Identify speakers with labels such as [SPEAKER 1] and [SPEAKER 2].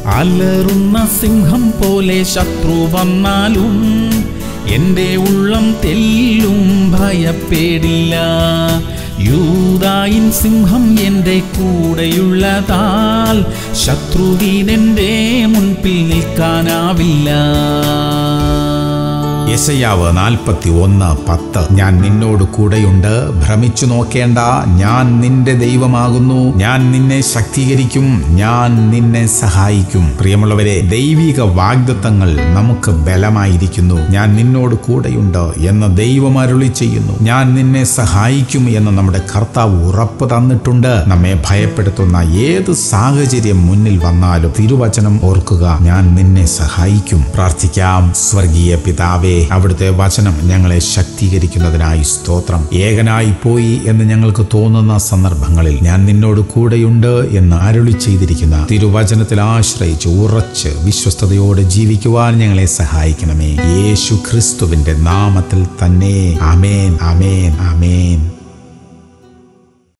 [SPEAKER 1] അലറുന്ന സിംഹം പോലെ ശത്രു വന്നാലും എന്റെ ഉള്ളം തെല്ലും ഭയപ്പെടില്ല യൂതായിൻ സിംഹം എന്റെ കൂടെയുള്ളതാൽ ശത്രുവിനെന്റെ മുൻപിൽ നിൽക്കാനാവില്ല
[SPEAKER 2] യശയാവ് നാൽപ്പത്തി ഒന്ന് പത്ത് ഞാൻ നിന്നോട് കൂടെയുണ്ട് ഭ്രമിച്ചു നോക്കേണ്ട ഞാൻ നിന്റെ ദൈവമാകുന്നു ഞാൻ നിന്നെ ശക്തീകരിക്കും ഞാൻ നിന്നെ സഹായിക്കും പ്രിയമുള്ളവരെ ദൈവിക വാഗ്ദത്തങ്ങൾ നമുക്ക് ബലമായിരിക്കുന്നു ഞാൻ നിന്നോട് കൂടെയുണ്ട് എന്ന് ദൈവം അരുളി ചെയ്യുന്നു ഞാൻ നിന്നെ സഹായിക്കും എന്ന് നമ്മുടെ കർത്താവ് ഉറപ്പ് തന്നിട്ടുണ്ട് നമ്മെ ഭയപ്പെടുത്തുന്ന ഏത് സാഹചര്യം മുന്നിൽ വന്നാലും തിരുവചനം ഓർക്കുക ഞാൻ നിന്നെ സഹായിക്കും പ്രാർത്ഥിക്കാം സ്വർഗീയ പിതാവേ അവിടുത്തെ വചനം ഞങ്ങളെ ശക്തീകരിക്കുന്നതിനായി സ്തോത്രം ഏകനായി പോയി എന്ന് ഞങ്ങൾക്ക് തോന്നുന്ന സന്ദർഭങ്ങളിൽ ഞാൻ നിന്നോട് കൂടെയുണ്ട് എന്ന് അരുളി ചെയ്തിരിക്കുന്ന തിരുവചനത്തിൽ ആശ്രയിച്ച് ഉറച്ച് വിശ്വസ്തയോടെ ജീവിക്കുവാൻ ഞങ്ങളെ സഹായിക്കണമേ യേശു ക്രിസ്തുവിന്റെ നാമത്തിൽ തന്നെ അമേൻ അമേൻ അമേൻ